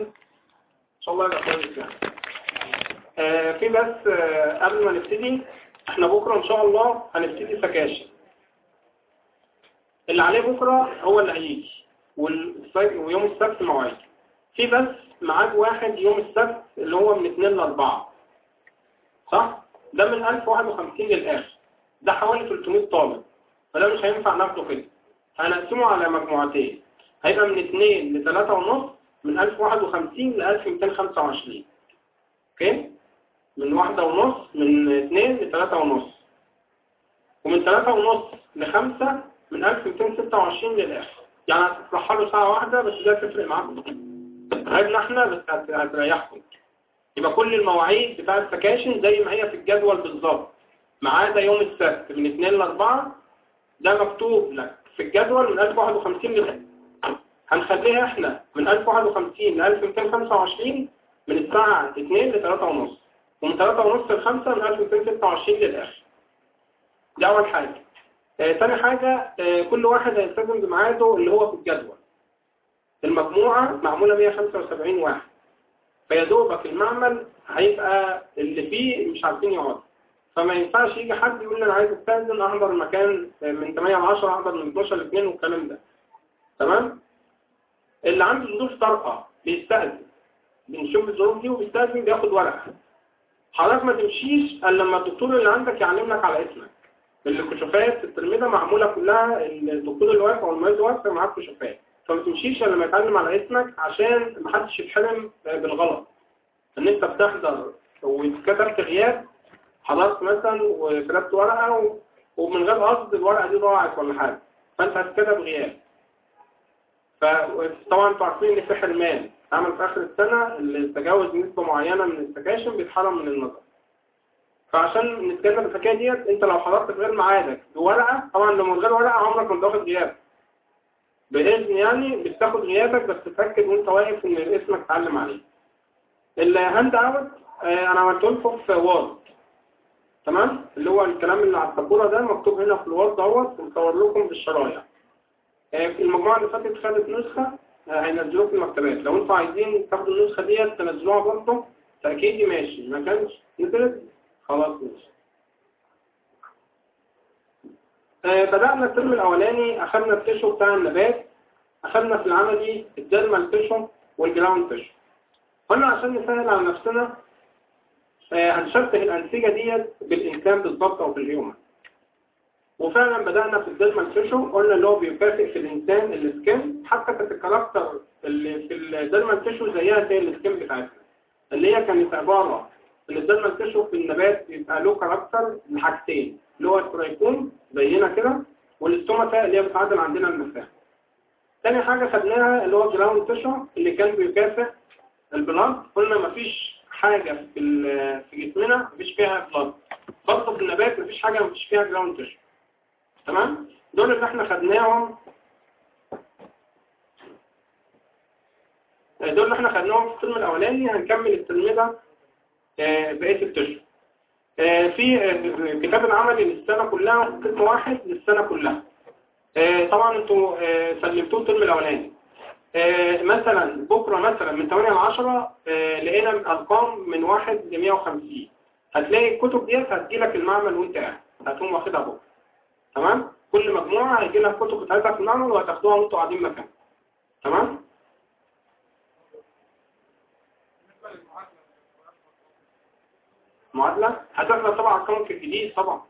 ان شاء الله يبقى كويس يعني آه في بس آه قبل ما نبتدي احنا بكره ان شاء الله هنبتدي سكاشن اللي عليه بكره هو اللي هيجي والصي- ويوم السبت مواعيد في بس ميعاد واحد يوم السبت اللي هو من 2 ل 4 صح ده من 1051 للاخر ده حوالي 300 طالب فده مش هينفع ناخده كده هنقسمه على مجموعتين هيبقى من 2 ل 3 ونص من 1051 ل 1225 اوكي من واحدة ونص من 2 ل 3 ونص ومن 3 ونص ل 5 من 1226 للاخر يعني هتروح له ساعة واحدة بس ده تفرق معاكم عيبنا احنا بس هت- هتريحكم يبقى كل المواعيد بتاع السكاشن زي ما هي في الجدول بالظبط ما عدا يوم السبت من 2 ل 4 ده مكتوب لك في الجدول من 1051 ل هنخليها احنا من 1051 ل 1225 من الساعة 2 ل 3 ونص ومن 3 ونص ل 5 من 1226 للآخر دي أول حاجة آه، تاني حاجة آه، كل واحد هيلتزم بميعاده اللي هو في الجدول المجموعة معمولة 175 واحد فيا دوبك المعمل هيبقى اللي فيه مش عارفين يقعدوا فما ينفعش يجي حد يقول لي انا عايز استاذن احضر مكان من 8 ل 10 احضر من 12 ل 2 والكلام ده تمام اللي عنده ظروف طارئه بيستأذن بنشوف الظروف دي وبيستأذن بياخد ورقه حضرتك ما تمشيش الا لما الدكتور اللي عندك يعلم لك على اسمك الكشوفات في الترم ده معموله كلها الدكتور اللي واقف او المريض واقف معاه كشوفات فما تمشيش الا لما يتعلم على اسمك عشان ما حدش يتحرم بالغلط ان انت بتحضر وكتبت غياب حضرت مثلا وكتبت ورقه و... ومن غير قصد الورقه دي ضاعت ولا حاجه فانت هتكتب غياب فطبعا انتوا عارفين ان في حرمان عمل في اخر السنه اللي تجاوز نسبه معينه من السكاشن بيتحرم من النظر فعشان نتجنب الحكايه ديت انت لو حضرت في غير ميعادك بورقه طبعا لو من غير ورقه عمرك ما تاخد غياب باذن يعني بتاخد غيابك بس تتاكد وانت واقف ان اسمك اتعلم عليه الهاند اوت انا عملته لكم في وورد تمام اللي هو الكلام اللي على السبوره ده مكتوب هنا في الوورد دوت ومصور لكم بالشرايح آه، في المجموعه اللي فاتت خدت نسخه آه، هينزلوها في المكتبات لو انتوا عايزين تاخدوا النسخه ديت تنزلوها برضه تاكيدي ماشي ما كانش نزلت خلاص ماشي آه، بدأنا الترم الأولاني أخذنا التشو بتاع النبات أخذنا في العملي الديرمال تشو والجراوند تشو قلنا عشان نسهل على نفسنا آه، هنشبه الأنسجة ديت بالإنسان بالظبط أو بالهيومن وفعلا بدأنا في الديرمال تشو قلنا اللي هو بيكافئ في الإنسان السكين حتى كانت الكاركتر اللي في الديرمال تشو زيها زي السكين بتاعتنا اللي هي كانت عبارة ان الديرمال تشو في النبات بيبقى له كاركتر لحاجتين اللي هو الترايكون زينا كده والاستوماتا اللي هي بتعادل عندنا المساحة تاني حاجة خدناها اللي هو جراوند تشو اللي كان بيكافئ البلاد قلنا مفيش حاجة في ال- في جسمنا مفيش فيها بلاد برضه في النبات مفيش حاجة مفيش فيها جراوند تشو تمام دول اللي احنا خدناهم دول اللي احنا خدناهم في الترم الاولاني هنكمل الترم ده آه، بقية التشو آه، في آه، كتاب العملي للسنة كلها قسم واحد للسنة كلها آه، طبعا انتوا آه، سلمتوه الترم الاولاني آه، مثلا بكرة مثلا من 8 ل 10 آه، لقينا ارقام من 1 ل 150 هتلاقي الكتب ديت هتجيلك المعمل وانت قاعد هتقوم واخدها بكرة تمام كل مجموعة هيجي لها الكتب بتاعتها في المعمل وهتاخدوها وانتوا قاعدين مكان تمام معادلة هتاخد طبعا ارقام الجديد طبعا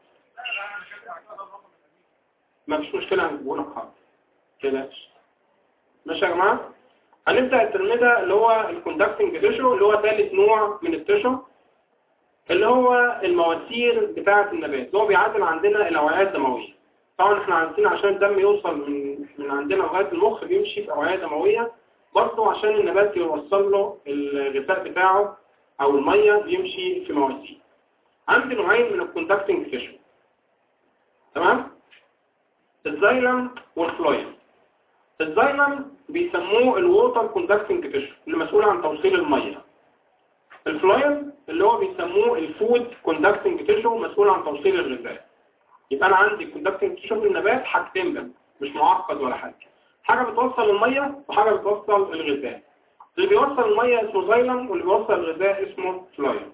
ما فيش مشكلة هنجيبه لك حاضر كلاش ماشي يا جماعة هنبدأ الترم ده اللي هو الكوندكتنج تيشو اللي هو ثالث نوع من التيشو اللي هو المواسير بتاعة النبات اللي هو بيعادل عندنا الأوعية الدموية طبعا احنا عارفين عشان الدم يوصل من من عندنا لغاية المخ بيمشي في أوعية دموية برضه عشان النبات يوصل له الغذاء بتاعه أو المية بيمشي في مواسير عندي نوعين من الكوندكتنج تيشو تمام الزايلم والفلويم الزايلم بيسموه الووتر كوندكتنج تيشو اللي مسؤول عن توصيل الميه الفلويم اللي هو بيسموه الفود كوندكتنج تيشو مسؤول عن توصيل الغذاء يبقى انا عندي كوندكتنج تيشو في النبات حاجتين بس مش معقد ولا حاجه حاجه بتوصل الميه وحاجه بتوصل الغذاء اللي بيوصل الميه اسمه زايلم واللي بيوصل الغذاء اسمه فلايم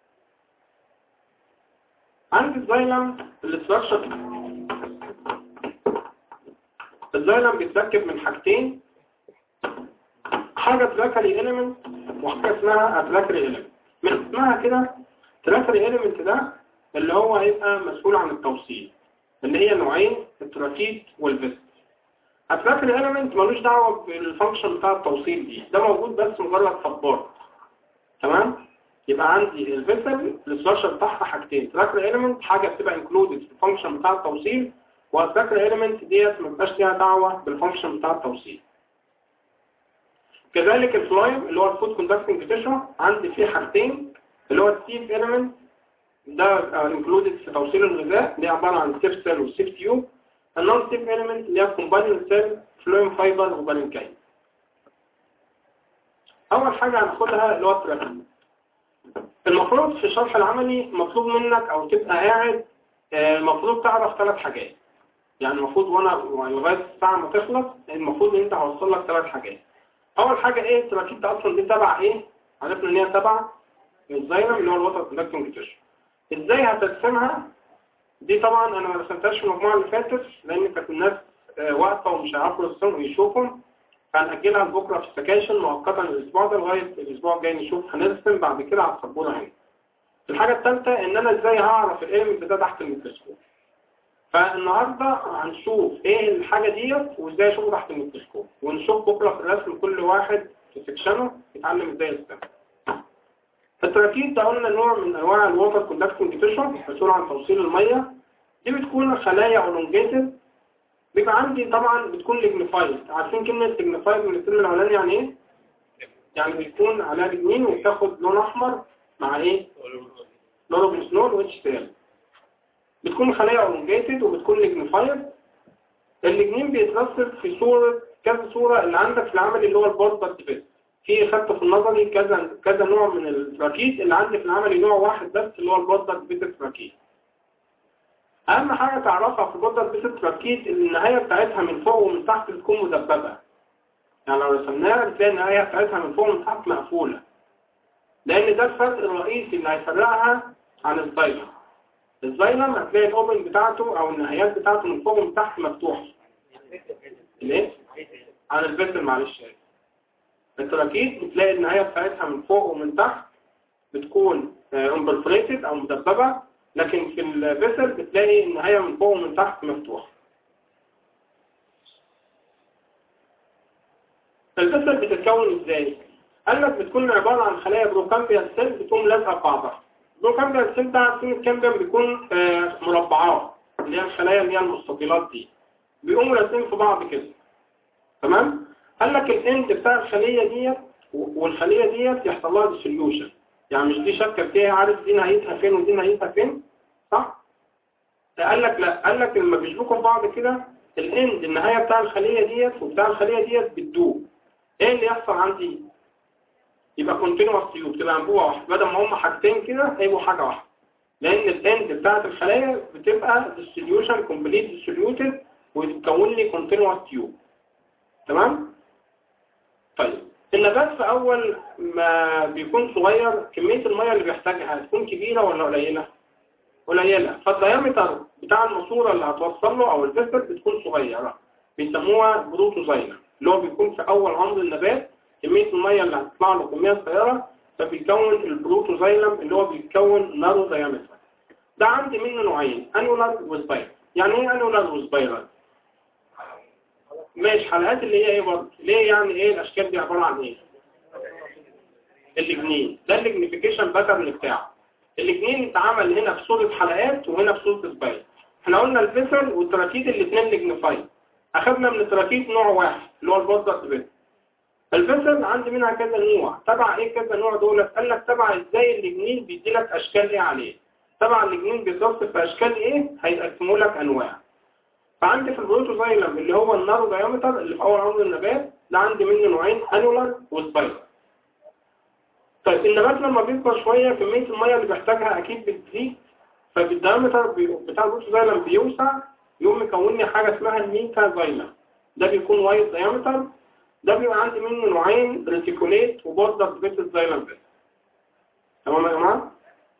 عندي الزايلم الاستراكشر الزايلم بيتركب من حاجتين حاجة تراكري إيليمنت وحاجة اسمها أتراكري إيليمنت من اسمها كده تراكري إيليمنت ده اللي هو هيبقى مسؤول عن التوصيل اللي هي نوعين التراكيت والفيست التراكري إيليمنت ملوش دعوة بالفانكشن بتاع التوصيل دي ده موجود بس مجرد سبورت تمام يبقى عندي الفيسل الاستراكشر بتاعها حاجتين تراكري إيليمنت حاجة بتبقى انكلودد في الفانكشن بتاع التوصيل والتراكري إيليمنت ديت ما بيبقاش ليها دعوة بالفانكشن بتاع التوصيل كذلك الفلايم اللي هو الفود كوندكتنج تيشو عندي فيه حاجتين اللي هو السيف إيليمنت ده انكلودد في توصيل الغذاء اللي عبارة عن سيف سيل والسيف تيوب النون سيف إيليمنت اللي هي كومبانيون سيل فلويم فايبر وبالينكاين أول حاجة هناخدها اللي هو التراكم المفروض في الشرح العملي مطلوب منك أو تبقى قاعد المفروض تعرف ثلاث حاجات يعني المفروض وانا لغايه الساعه ما تخلص المفروض ان انت هوصل لك ثلاث حاجات اول حاجه ايه التراكيب ده اصلا دي تبع ايه عرفنا ان هي تبع الزايرم اللي هو الوتر كوندكتنج تيشو ازاي هترسمها دي طبعا انا ما رسمتهاش في المجموعه اللي فاتت لان كانت الناس واقفه ومش هيعرفوا يرسموا ويشوفوا فهنأجلها لبكره في السكاشن مؤقتا الاسبوع ده لغايه الاسبوع الجاي نشوف هنرسم بعد كده على السبوره هنا الحاجه الثالثه ان انا ازاي هعرف الايلمنت ده تحت الميكروسكوب فالنهاردة هنشوف ايه الحاجة ديت وازاي اشوفه تحت الميكروسكوب ونشوف بكرة في الرسم كل واحد في سكشنه يتعلم ازاي يرسم التراكيب ده قلنا نوع من انواع الووتر كوندكتنج تيشو مسؤول عن توصيل المية دي بتكون خلايا اولونجيتد بيبقى عندي طبعا بتكون ليجنيفايد عارفين كلمة ليجنيفايد من الترم الاولاني يعني ايه؟ يعني بيكون عليها لجنين وبتاخد لون احمر مع ايه؟ لوربوسنول واتش سي ال بتكون خلايا اولونجيتد وبتكون ليجنيفايد الليجنين بيترسب في صورة كذا صورة اللي عندك في العمل اللي هو البورد ديفيس في خدت في النظري كذا كذا نوع من التراكيت اللي عندي في العمل نوع واحد بس اللي هو البورد ديفيس تراكيت اهم حاجة تعرفها في البورد ديفيس تراكيت ان النهاية بتاعتها من فوق ومن تحت بتكون مدببة يعني لو رسمناها بتلاقي النهاية بتاعتها من فوق ومن تحت مقفولة لان ده الفرق الرئيسي اللي هيفرقها عن الزايلم الزايلم هتلاقي الاوبن بتاعته او النهايات بتاعته من فوق ومن تحت مفتوحه ليه عن الفيسل معلش التراكيب بتلاقي النهايه بتاعتها من فوق ومن تحت بتكون امبرفريتد او مدببه لكن في الفيسل بتلاقي النهايه من فوق ومن تحت مفتوحه الفيسل بتتكون ازاي قال لك بتكون عباره عن خلايا بروكامبيال سيل بتقوم لازقه في بعضها البروكامبيال سيل ده عارفين الكامبيال بيكون مربعات اللي هي الخلايا اللي هي المستطيلات دي بيقوموا لازقين في بعض كده تمام قال لك الاند بتاع الخليه ديت والخليه ديت يحصل لها ديسوليوشن يعني مش دي شكه فيها عارف دي نهايتها فين ودي نهايتها فين صح قال لك لا قال لك لما بيشبكوا في بعض كده الاند النهايه بتاع الخليه ديت وبتاع الخليه ديت بتدوب ايه اللي يحصل عندي يبقى كونتينوس تيوب تبقى انبوبه واحده بدل ما هم حاجتين كده هيبقوا حاجه واحده لان الاند بتاعت الخلايا بتبقى ديستريبيوشن كومبليت ديستريبيوتد وتتكون لي كونتينوس تيوب تمام طيب النبات في اول ما بيكون صغير كميه الميه اللي بيحتاجها هتكون كبيره ولا قليله قليله فالديامتر بتاع الماسوره اللي هتوصل له او الفيسل بتكون صغيره بيسموها بروتوزايلر اللي هو بيكون في اول عمر النبات كمية المية اللي هتطلع له كمية صغيرة فبيكون البروتوزايلم اللي هو بيتكون نارو دايمتر ده عندي منه نوعين انولار وسبايرال يعني ايه انولار وسبايرال ماشي حلقات اللي هي ايه برضه ليه يعني ايه الاشكال دي عبارة عن ايه اللجنين ده الليجنيفيكيشن باترن بتاعه اللجنين اتعمل هنا في صورة حلقات وهنا في صورة سبايرال احنا قلنا الفيسل والتراكيد الاثنين ليجنيفايد اخذنا من التراكيد نوع واحد اللي هو البوردر ديفيس الفيسل عندي منها كذا نوع تبع ايه كذا نوع دول قال لك تبع ازاي اللجنين بيدي لك اشكال ايه عليه تبع اللجنين بيتوصف في اشكال ايه هيقسموا لك انواع فعندي في البروتوزايلم اللي هو النارو دايمتر اللي في اول عمر النبات ده عندي منه نوعين انولار وسبايرال طيب النبات لما بيكبر شويه كميه الميه اللي بيحتاجها اكيد بتزيد فالدايمتر بتاع البروتوزايلم بيوسع يقوم مكون لي حاجه اسمها الميتا زايلم ده بيكون وايد دايمتر ده بيبقى عندي منه نوعين ريتيكوليت وبوردر بيتس زايلم بيتس تمام يا جماعه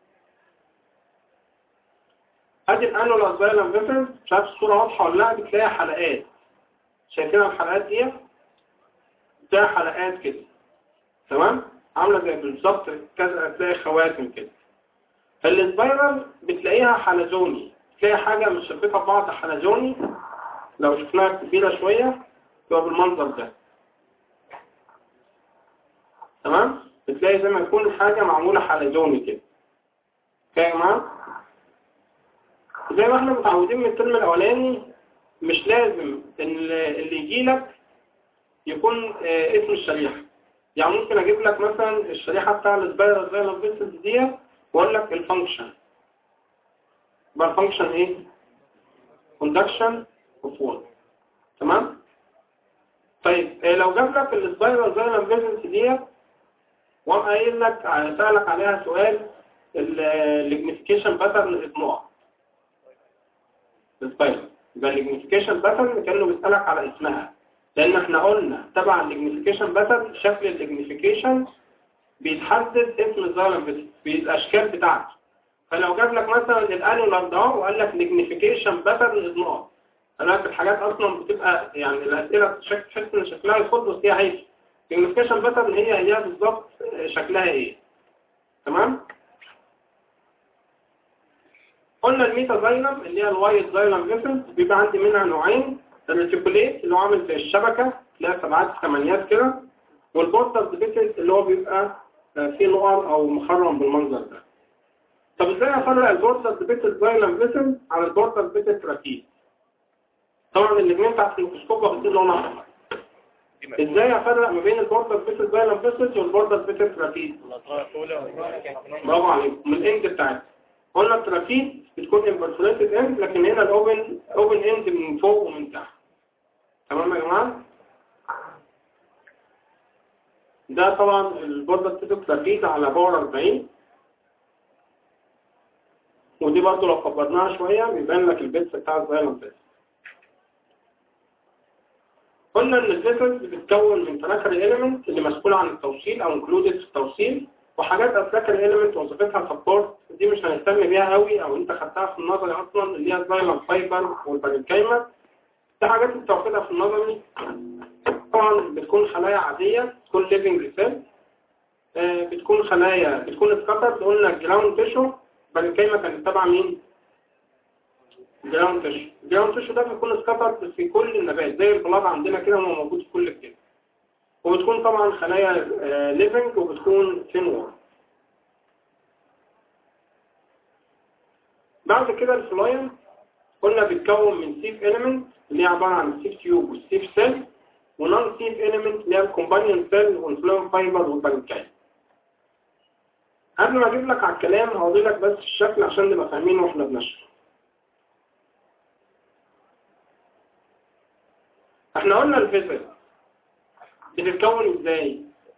ادي الانولا زايلم بيتس مش عارف الصوره واضحه ولا لا بتلاقي حلقات شايفين الحلقات دي بتلاقي حلقات كده تمام عامله زي بالظبط كذا تلاقي خواتم كده السبايرال بتلاقيها حلزوني تلاقي حاجه مشبكه ببعض حلزوني لو شفناها كبيره شويه تبقى بالمنظر ده تمام بتلاقي زي ما يكون حاجه معموله حلزوني كده اوكي يا جماعه زي ما احنا متعودين من الترم الاولاني مش لازم ان اللي يجي لك يكون آه، اسم الشريحه يعني ممكن اجيب لك مثلا الشريحه بتاع السبايرال زي الفيسز دي واقول لك الفانكشن يبقى الفانكشن ايه كوندكشن اوف وول تمام طيب آه، لو جاب لك السبايرال زي الفيسز دي وقام قايل لك سالك عليها سؤال الليجنيفيكيشن باترن نقط السبايرال يبقى الليجنيفيكيشن باترن كانه بيسالك على اسمها لان احنا قلنا تبع الليجنيفيكيشن باترن شكل الليجنيفيكيشن بيتحدد اسم الزايلم بالاشكال بتاعته فلو جاب لك مثلا الانولار ده وقال لك ليجنيفيكيشن باترن نقط قال لك الحاجات اصلا بتبقى يعني الاسئله شكل تحس ان شكلها يخض بس هي هيك الليجنيفيكيشن باترن هي هي بالظبط شكلها ايه تمام قلنا الميتا زايلم اللي هي الوايت زايلم فيسلز بيبقى عندي منها نوعين الريتيكوليت اللي هو عامل زي الشبكة تلاقي سبعات ثمانيات كده والبورتال فيسلز اللي هو بيبقى آه، فيه نقر او مخرم بالمنظر ده طب ازاي افرق البورتال فيسلز زايلم فيسلز عن البورتال فيسلز ركيز طبعا الاثنين تحت الميكروسكوب واخدين لون احمر ازاي افرق ما بين البورتال فيسلز زايلم فيسلز والبورتال فيسلز ركيز برافو عليكم من الاند بتاعتها قلنا التراكيب بتكون امبرفوريتد اند لكن هنا الاوبن اوبن اند من فوق ومن تحت تمام يا جماعه ده طبعا البوردة بتاعته تراكيب على باور 40 ودي برضو لو كبرناها شوية بيبان لك البيتس بتاع الزايلم بيتس قلنا ان الفيسلز بتتكون من تناكري اليمنت اللي مسؤول عن التوصيل او انكلودد في التوصيل وحاجات اسلاكر اليمنت وظيفتها سبورت دي مش هنهتم بيها قوي او انت خدتها في النظري اصلا اللي هي الزايلم فايبر والبارينكايما دي حاجات انت واخدها في النظري طبعا بتكون خلايا عادية بتكون ليفنج سيل بتكون خلايا بتكون اتكسرت قلنا الجراوند تيشو بارينكايما كانت تبع مين؟ جراوند تيشو الجراوند تيشو ده بيكون اتكسرت في كل النبات زي البلاط عندنا كده هو موجود في كل الجسم وبتكون طبعا خلايا ليفنج وبتكون ثين وول بعد كده الفلايم قلنا بيتكون من سيف اليمنت اللي هي عبارة عن السيف تيوب والسيف سيل ونون سيف اليمنت اللي هي الكومبانيون سيل والفلوم فايبر والبانكاين قبل ما اجيب لك على الكلام هوري لك بس الشكل عشان نبقى فاهمين واحنا بنشرح احنا قلنا الفيزيك بتتكون ازاي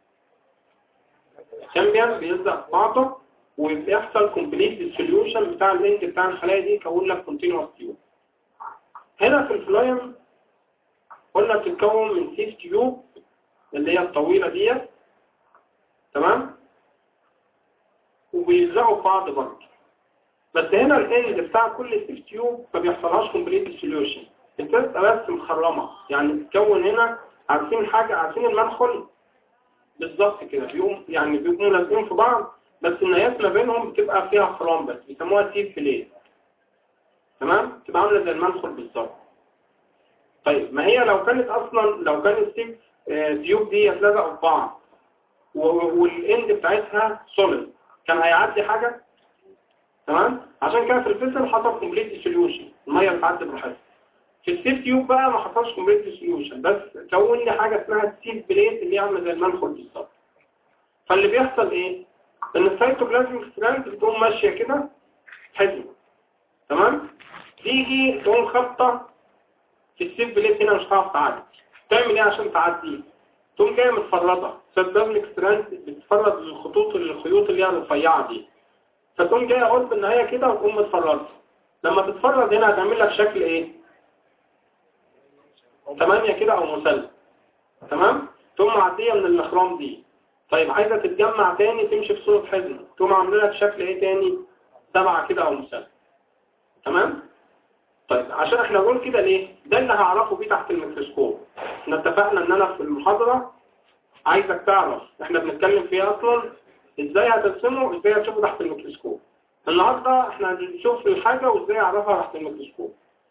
الشامبيون بيلزق في بعضه وبيحصل كومبليت ديسوليوشن بتاع اللينك بتاع الخلايا دي يكون لك كونتينوس تيوب هنا في الفلايم قلنا بتتكون من سيف تيوب اللي هي الطويلة ديت تمام وبيلزقوا في بعض برضه بس هنا الاند بتاع كل سيف تيوب ما بيحصلهاش كومبليت ديسوليوشن بتبقى بس مخرمة يعني بتتكون هنا عارفين حاجة عارفين المدخل بالظبط كده بيقوم يعني بيبقوا لازقين في بعض بس النهايات ما بينهم بتبقى فيها خرام بس بيسموها سيف فيليه تمام تبقى عامله زي المدخل بالظبط طيب ما هي لو كانت اصلا لو كان السيف آه، تيوب دي اتلزقوا في بعض و- والاند بتاعتها سوليد كان هيعدي حاجه تمام عشان كده في الفلتر حصل كومبليت ديسوليوشن الميه بتعدي براحتها في السيف تيوب بقى ما حصلش كومبليت ديسوليوشن بس كون لي حاجه اسمها السيف بليت اللي هي عامله زي المنخل بالظبط فاللي بيحصل ايه ان السيتوبلازميك ستراند بتقوم ماشيه كده حلو تمام تيجي تقوم خبطه في السيف بليت هنا مش هتعرف تعدي تعمل ايه عشان تعدي تقوم جايه متفرطه السيتوبلازميك ستراند بتفرط الخطوط الخيوط اللي هي الرفيعه دي فتقوم جايه قرب النهايه كده وتقوم متفرطه لما تتفرط هنا هتعمل لك شكل ايه ثمانية كده او مثلث تمام تقوم معديه من الاخرام دي طيب عايزه تتجمع تاني تمشي في صوره حزمه تقوم عامله لك شكل ايه تاني سبعه كده او مثلث تمام طيب عشان احنا نقول كده ليه ده اللي هعرفه بيه تحت الميكروسكوب احنا اتفقنا ان انا في المحاضره عايزك تعرف احنا بنتكلم فيها اصلا ازاي هترسمه وازاي هتشوفه تحت الميكروسكوب النهارده احنا هنشوف الحاجه وازاي اعرفها تحت الميكروسكوب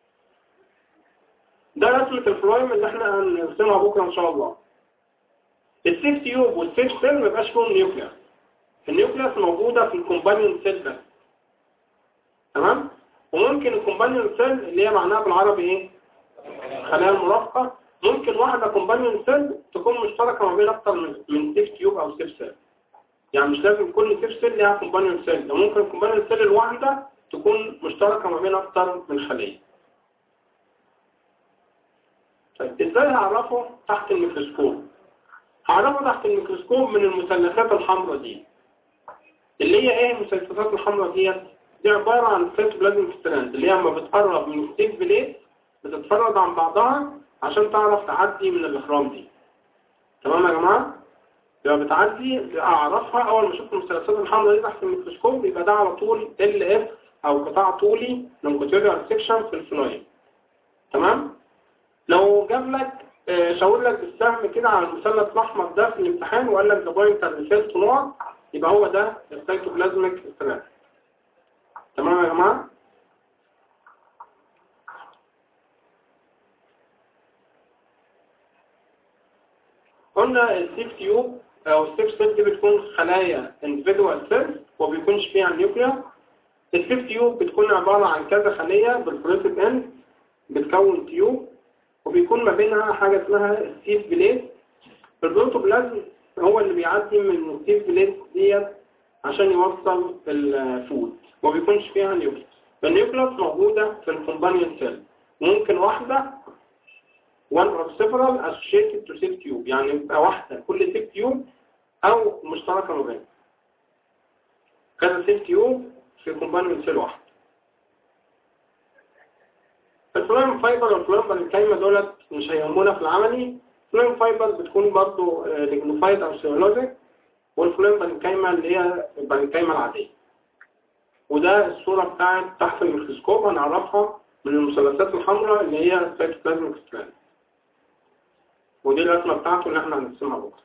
ده رسمه الفلايم اللي احنا هنرسمها بكره ان شاء الله السيف تيوب والسيف سيل ما يبقاش فيهم نيوكليس النيوكليس موجوده في الكومبانيون سيل بس تمام وممكن الكومبانيون سيل اللي هي معناها بالعربي ايه خلايا المرافقه ممكن واحده كومبانيون سيل تكون مشتركه ما بين اكتر من من سيف تيوب او سيف سيل يعني مش لازم كل سيف سيل ليها كومبانيون سيل ده ممكن الكومبانيون سيل الواحده تكون مشتركه ما بين اكتر من خليه طيب ازاي هعرفه تحت الميكروسكوب هعرفه تحت الميكروسكوب من المثلثات الحمراء دي اللي هي ايه المثلثات الحمراء ديت دي عبارة عن سيتوبلازميك ستراند اللي هي لما بتقرب من الستيك بليت بتتفرد عن بعضها عشان تعرف تعدي من الاخرام دي تمام يا جماعة لما بتعدي اعرفها اول ما اشوف المثلثات الحمراء دي تحت الميكروسكوب يبقى ده على طول ال اف او قطاع طولي لونجيتودينال سيكشن في الفلويد تمام لو جاب لك شاور لك بالسهم كده على المثلث الاحمر ده في الامتحان وقال لك ده بوينتر ريفيلت نقط يبقى هو ده السيتوبلازميك ستراند تمام يا جماعه قلنا السيف تيوب او السيف سيل دي بتكون خلايا individual سيل وبيكونش فيها نيوكليا السيف تيوب بتكون عبارة عن كذا خلية بالبروتيك اند بتكون تيوب وبيكون ما بينها حاجة اسمها السيف بليد البروتوبلازم هو اللي بيعدي من السيف بليد ديت عشان يوصل الفود وما بيكونش فيها نيوكليس فالنيوكليس موجودة في الكومبانيون سيل ممكن واحدة one of several associated to cell tube يعني يبقى واحدة كل سيل تيوب أو مشتركة ما بينهم كذا سيل تيوب في كومبانيون سيل واحد الفلويم فايبر والفلويم بالكايمة دولت مش هيهمونا في العملي الفلويم فايبر بتكون برضو ليجنوفايد أو سيولوجيك والفلويم بالكايمة اللي هي البالكايمة العادية وده الصورة بتاعت تحت الميكروسكوب هنعرفها من المثلثات الحمراء اللي هي السيتوبلازميك ستراند ودي الرسمة بتاعته اللي احنا هنرسمها بكرة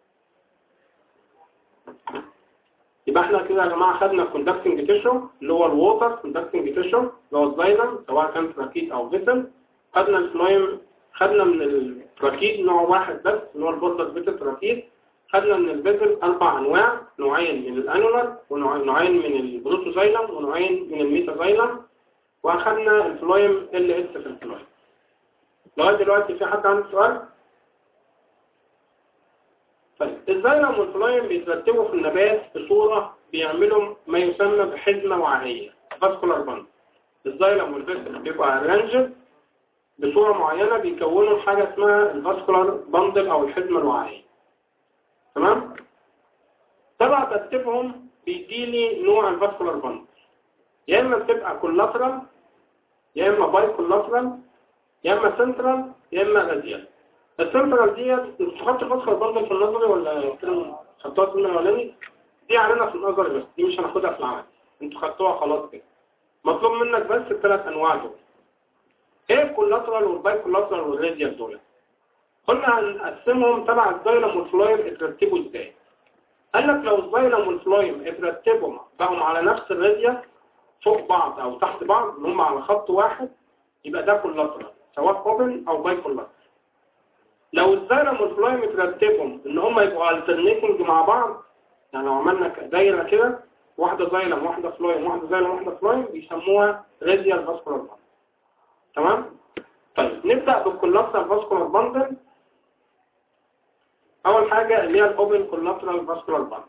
يبقى احنا كده يا جماعة خدنا الكوندكتنج تيشو اللي هو الووتر كوندكتنج تيشو اللي هو الزايلم سواء كان تراكيد او فيتل خدنا الفلويم خدنا من التراكيد نوع واحد بس اللي هو البوردر فيتل تراكيد خدنا من الفيتل اربع انواع نوعين من الانولار ونوعين من البروتوزايلم ونوعين من الميتازايلم واخدنا الفلويم ال اس في الفلويم لغايه دلوقتي في حد عنده سؤال؟ طيب الزايلم والفلويم بيترتبوا في النبات بصورة بيعملوا ما يسمى بحزمة وعائية فاسكولار باند الزايلم والفيسل بيبقى ارانجد بصورة معينة بيكونوا حاجة اسمها الفاسكولار باندل او الحزمة الوعائية تمام؟ تبع ترتيبهم بيديلي نوع الفاسكولار باندل يا اما بتبقى كولاترال يا اما باي كولاترال يا اما سنترال يا اما راديال السنترال ديت انتوا خدتوا الفاسكولار باندل في النظري ولا خدتوها في الاولاني دي علينا في النظري بس دي مش هناخدها في العمل انتوا خدتوها خلاص كده مطلوب منك بس الثلاث انواع دول ايه الكولاترال والباي كولاترال والراديال دول قلنا هنقسمهم تبع الزايلم والفلويم اترتبوا ازاي قال لك لو الزايلم والفلويم اترتبوا بقوا على نفس الراديال فوق بعض او تحت بعض اللي هم على خط واحد يبقى ده كولاترال سواء اوبن او باي كولاترال لو الزايلم والفلويم اترتبهم ان هم يبقوا الترنيتنج مع بعض يعني لو عملنا دايره كده واحده زايلم واحده فلويم واحده زايلم واحده فلويم بيسموها راديال فاسكولار باندل تمام طيب نبدا بالكولاترال فاسكولار باندل اول حاجه اللي هي الاوبن كولاترال فاسكولار باندل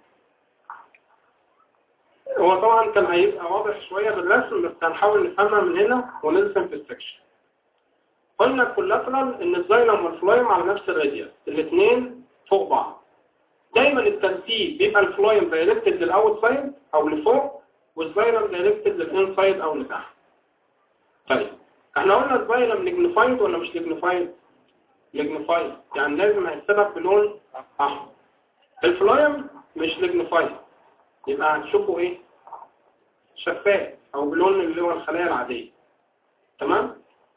هو طبعا كان هيبقى واضح شويه بالرسم بس هنحاول نفهمها من هنا ونرسم في السكشن قلنا الكولاترال ان الزايلم والفلويم على نفس الراديال الاثنين فوق بعض دايما الترتيب بيبقى الفلويم دايركتد للاوت سايد او لفوق والزايلم دايركتد للان سايد او لتحت طيب احنا قلنا الزايلم ليجنيفايد ولا مش ليجنيفايد ليجنيفايد يعني لازم هيتسبب بلون احمر الفلايم مش ليجنيفايد يبقى هتشوفه ايه شفاف او بلون اللي هو الخلايا العادية تمام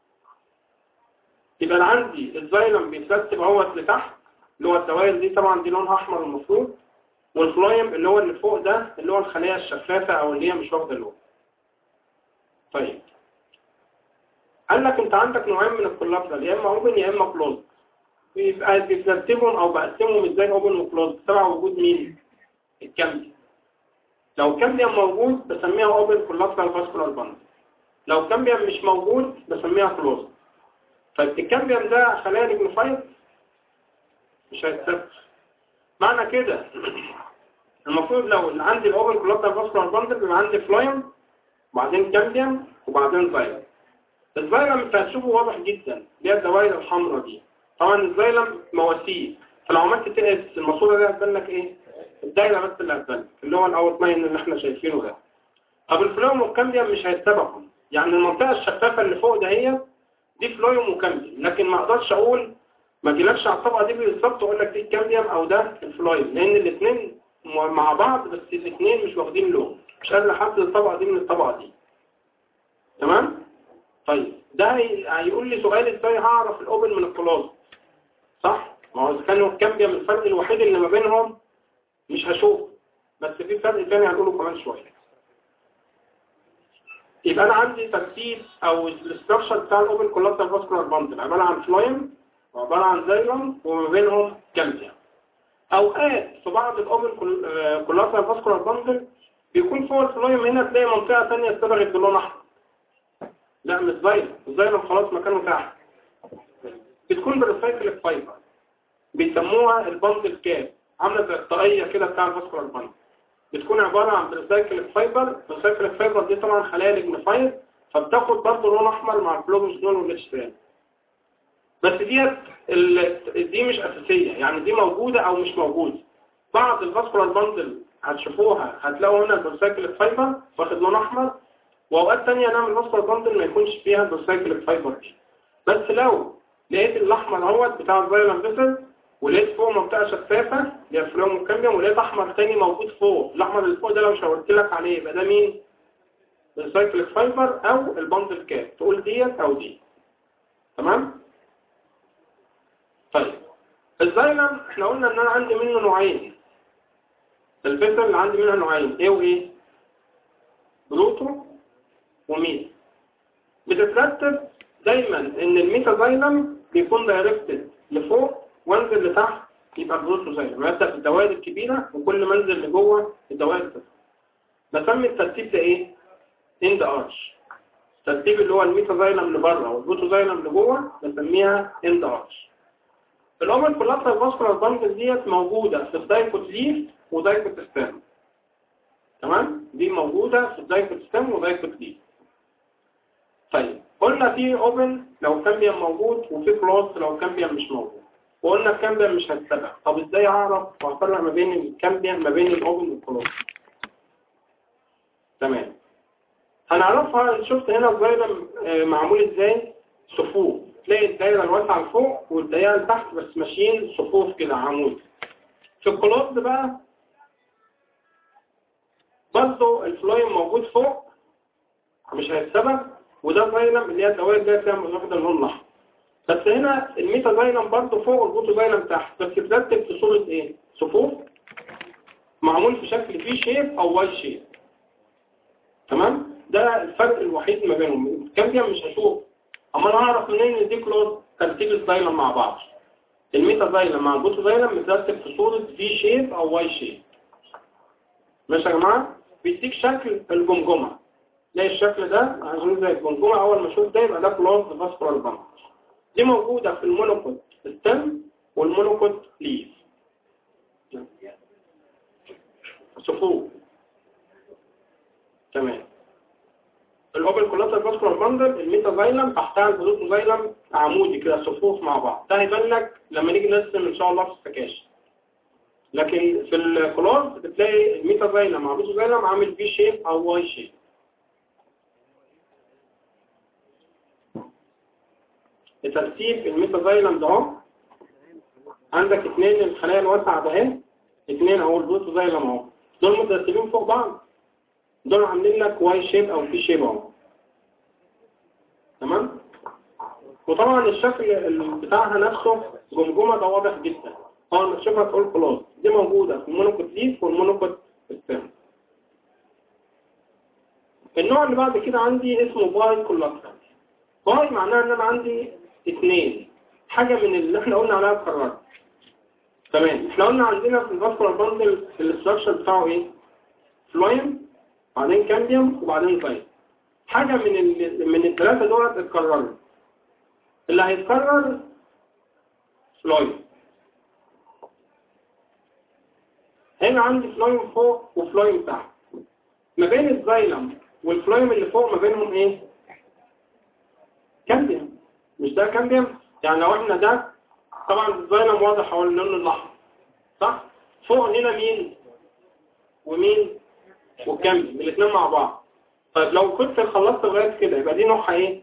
يبقى انا عندي الزايلم بيترتب اهوت لتحت اللي هو الدوائر دي طبعا دي لونها احمر المفروض والفلايم اللي هو اللي فوق ده اللي هو الخلايا الشفافة او اللي هي مش واخده لون طيب قال لك انت عندك نوعين من الكولابسال يا اما اوبن يا اما كلوز بيبقى بترتبهم او بقسمهم ازاي اوبن وكلوز تبع وجود مين الكامبيوم لو كامبيوم موجود بسميها اوبن كولابسال فاسكولار باند لو كامبيوم مش موجود بسميها كلوز طيب الكامبيوم ده خلايا ليجنيفايد مش هيتسبب معنى كده المفروض لو اللي عندي الاوبن كولابسال فاسكولار باند بيبقى عندي فلايم وبعدين كامبيوم وبعدين زايلم الزايلم انت هتشوفه واضح جدا اللي هي الدوائر الحمراء دي طبعا الزايلم مواسير فلو عملت تقس الماسوره دي هتبان لك ايه الدايره بس اللي هتبان لك اللي هو الاوت لاين اللي احنا شايفينه ده طب الفلويم والكامبيوم مش هيتسبقوا يعني المنطقه الشفافه اللي فوق ده هي دي فلويم وكامبيوم لكن ما اقدرش اقول ما اجيلكش على الطبقه دي بالظبط اقول لك دي الكامبيوم او ده الفلويم لان الاثنين مع بعض بس الاثنين مش واخدين لون مش قادر احدد الطبقه دي من الطبقه دي تمام طيب ده هي- هيقول لي سؤال ازاي هعرف الاوبن من الكلوز صح ما هو اذا كانوا الكامبيوم الفرق الوحيد اللي ما بينهم مش هشوف بس في فرق تاني هنقوله كمان شويه يبقى انا عندي ترتيب او الاستراكشر بتاع الاوبن كولابسال فاسكولار باندل عباره عن فلويم وعباره عن زايلم وما بينهم كامبيوم اوقات في بعض الاوبن كولابسال فاسكولار باندل بيكون فوق الفلويم هنا تلاقي منطقه ثانيه اتبغت بلون احمر لا مش زايلم الزايلم خلاص مكانه تحت بتكون بالريسايكل فايبر بيسموها الباندل كاب عامله زي الطاقيه كده بتاع الفاسكولار باندل بتكون عبارة عن بريسايكل فايبر الريسايكل فايبر دي طبعا خلايا ليجنيفايد فبتاخد برضه لون احمر مع البلوجستون والاتشتران بس ديت ال- دي مش اساسية يعني دي موجودة او مش موجودة بعض الفاسكولار باندل هتشوفوها هتلاقوا هنا البريسايكل فايبر واخد لون احمر واوقات تانية نعمل فاسكولار باندل ما يكونش فيها البريسايكل فايبر دي بس لو لقيت الاحمر اهوت بتاع الزايلم فيسل ولقيت فوق منطقة شفافة اللي هي الفلوم والكامبيوم ولقيت احمر تاني موجود فوق الاحمر اللي فوق ده لو شاورت لك عليه يبقى ده مين السايكليك فايبر او البندل كاب تقول ديت او دي تمام طيب الزايلم احنا قلنا ان انا عندي منه نوعين الفيسل اللي عندي منها نوعين ايه وايه بلوتو وميتا بتترتب دايما ان الميتازايلم بيكون دايركتد لفوق وانزل لتحت يبقى بلوتوزايلم يبدأ في الدوائر الكبيرة وكل ما انزل لجوه الدوائر تصغر بسمي الترتيب ده ايه؟ اند ارش الترتيب اللي هو الميتازايلم لبره والبلوتوزايلم لجوه بسميها اند ارش الأمر كولابسال فاسكولار باندل ديت موجودة في الدايكوت ليف ودايكوت ستام تمام؟ دي موجودة في الدايكوت ستام ودايكوت ليف طيب قلنا في اوبن لو كامبيوم موجود وفي كلوز لو كامبيوم مش موجود وقلنا الكامبيوم مش هتتبع طب ازاي اعرف وافرق ما بين الكامبيوم ما بين الاوبن والكلوز تمام هنعرفها شفت هنا الزايلم آه، معمول ازاي صفوف تلاقي الدايره الواسعه لفوق والدايره لتحت بس ماشيين صفوف كده عمود في الكلوز بقى برضه الفلويم موجود فوق مش هيتسبب وده زايلم اللي هي الدوائر اللي هي فيها واخده اللون الاحمر بس هنا الميتا زايلم برضه فوق والبوتو زايلم تحت بس بترتب في صورة ايه صفوف معمول في شكل في شيب او واي شيب تمام ده الفرق الوحيد ما بينهم الكامبيوم مش هشوف اما انا هعرف منين ان دي كلوز ترتيب الزايلم مع بعض الميتا زايلم مع البوتو زايلم مترتب في صورة في شيب او واي شيب ماشي يا جماعه بيديك شكل الجمجمه تلاقي الشكل ده عشان زي الجمجمه اول ما اشوف ده يبقى ده كلوز فاسكولار باند دي موجودة في المونوكوت ستم والمونوكوت ليف صفوف تمام الاوبن كولاتر فاسكولار باندل الميتازايلم تحتها البلوتوزايلم عمودي كده صفوف مع بعض ده هيبان لك لما نيجي نرسم ان شاء الله في السكاشن لكن في الكلوز بتلاقي الميتازايلم مع البلوتوزايلم عامل في شيب او واي شيب ترتيب الميتازايلم ده اهو عندك اثنين الخلايا الواسعة ده اهي اثنين اهو البروتو زي لما اهو دول مترتبين فوق بعض دول عاملين لك واي شيب او في شيب اهو تمام وطبعا الشكل ال- بتاعها نفسه جمجمة ده واضح جدا اول ما تشوفها تقول خلاص دي موجودة في المونوكوت ليف والمونوكوت ستيم النوع اللي بعد كده عندي اسمه باي كولاترال باي معناها ان انا عندي اثنين حاجة من اللي احنا قلنا عليها اتكررت تمام احنا قلنا عندنا في الفاسكولار باندل الاستراكشر بتاعه ايه فلويم بعدين كامبيوم وبعدين زايد حاجة من ال... من الثلاثة دول اتكرروا اللي هيتكرر فلويم هنا عندي فلويم فوق وفلويم تحت ما بين الزايلم والفلويم اللي فوق ما بينهم ايه كامبيوم مش ده كامبيوم يعني لو احنا ده طبعا الزايلم واضح هو اللون الاحمر صح فوق هنا مين ومين والكامبيوم الاثنين مع بعض طيب لو كنت خلصت لغايه كده يبقى دي نوعها ايه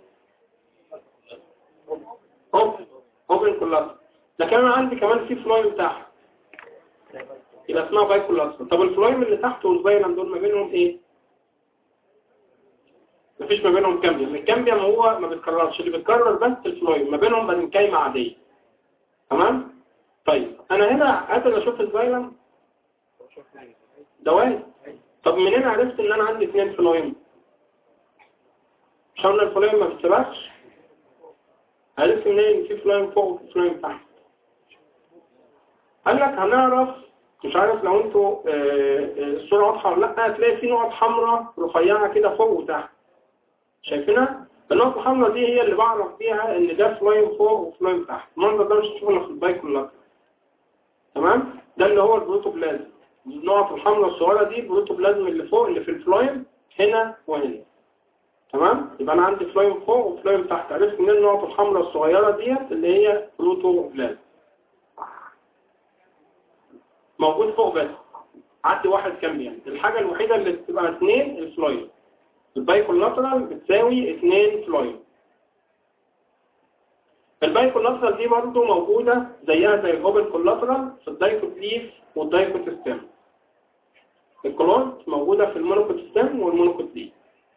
اوبن اوبن كولابس لكن انا عندي كمان في فلويم تحت يبقى اسمها باي كولابس طب الفلويم اللي تحت والزايلم دول ما بينهم ايه مفيش ما بينهم كامبيوم الكامبيوم هو ما بيتكررش اللي بيتكرر بس الفلويم ما بينهم بنكايمة عادية تمام طيب انا هنا قادر اشوف الزايلم دوائي طب منين عرفت ان انا عندي اثنين فلويم مش قلنا الفلويم ما بتسبقش عرفت منين ان في فلويم فوق وفي فلويم تحت قال لك هنعرف مش عارف لو انتوا آه، آه، الصورة واضحة ولا لا هتلاقي في نقط حمراء رفيعة كده فوق وتحت شايفينها؟ النقطة الحمراء دي هي اللي بعرف بيها ان ده فلويم فوق وفلويم تحت المنظر ده مش هتشوفه إلا في البايكولاتر تمام؟ ده اللي هو البروتوبلازم النقط الحمراء الصغيرة دي البروتوبلازم اللي فوق اللي في الفلويم هنا وهنا تمام؟ يبقى انا عندي فلويم فوق وفلويم تحت عرفت منين النقط الحمراء الصغيرة ديت اللي هي بروتوبلازم موجود فوق بس عدي واحد كامبيان الحاجة الوحيدة اللي بتبقى اثنين الفلويم البايكولاترال بتساوي اثنين فلويم البايكولاترال دي برضو موجودة زيها زي الهوبل كولاترال في الدايكوت ليف والدايكوت ستيم الكولونت موجودة في المونوكوت ستيم والمونوكوت ليف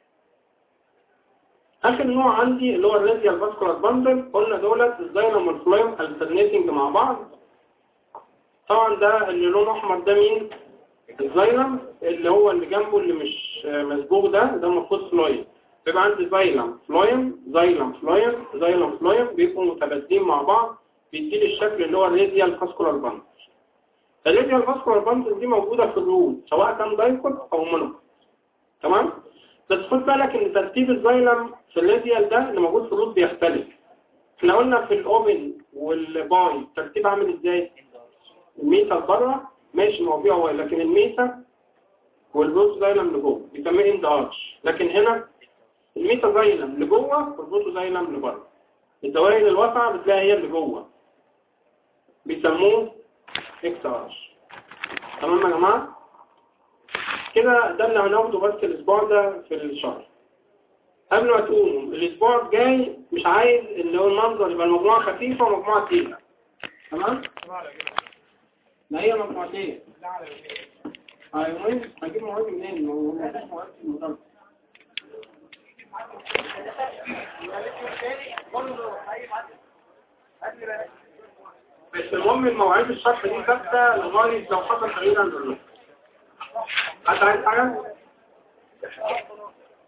آخر نوع عندي اللي هو الراديال فاسكولار باندل قلنا دولت الزايلم والفلويم الترنيتنج مع بعض طبعا ده اللي لونه احمر ده مين الزايلم اللي هو اللي جنبه اللي مش مسبوغ ده ده المفروض فلويم بيبقى عندي زايلم فلويم زايلم فلويم زايلم فلويم بيبقوا متبادلين مع بعض بيديلي الشكل اللي هو الراديال فاسكولار باندل الراديال فاسكولار باندل دي موجودة في الروت سواء كان دايكوت او مونوكوت تمام بس خد بالك ان ترتيب الزايلم في الراديال ده اللي موجود في الروت بيختلف احنا قلنا في الاوبن والباي الترتيب عامل ازاي الميتا بره ماشي موضوع هو لكن الميتا والبروتو زايلم لجوه بيسميه اند ارش لكن هنا الميتا زايلم لجوه والبروتو زايلم لبره الدوائر الواسعه بتلاقي هي اللي جوه بيسموه اكس ارش تمام يا جماعه كده ده اللي هناخده بس الاسبوع ده في الشهر قبل ما تقوموا الاسبوع الجاي مش عايز اللي هو المنظر يبقى المجموعه خفيفه ومجموعه تقيله تمام ما هي مجموعتين ايوه هجيب مواد منين ما هو مفيش مواد في المدرسة بس المهم المواعيد الشرح دي ثابته لغايه لو حصل تغيير عند النص حد عايز حاجه؟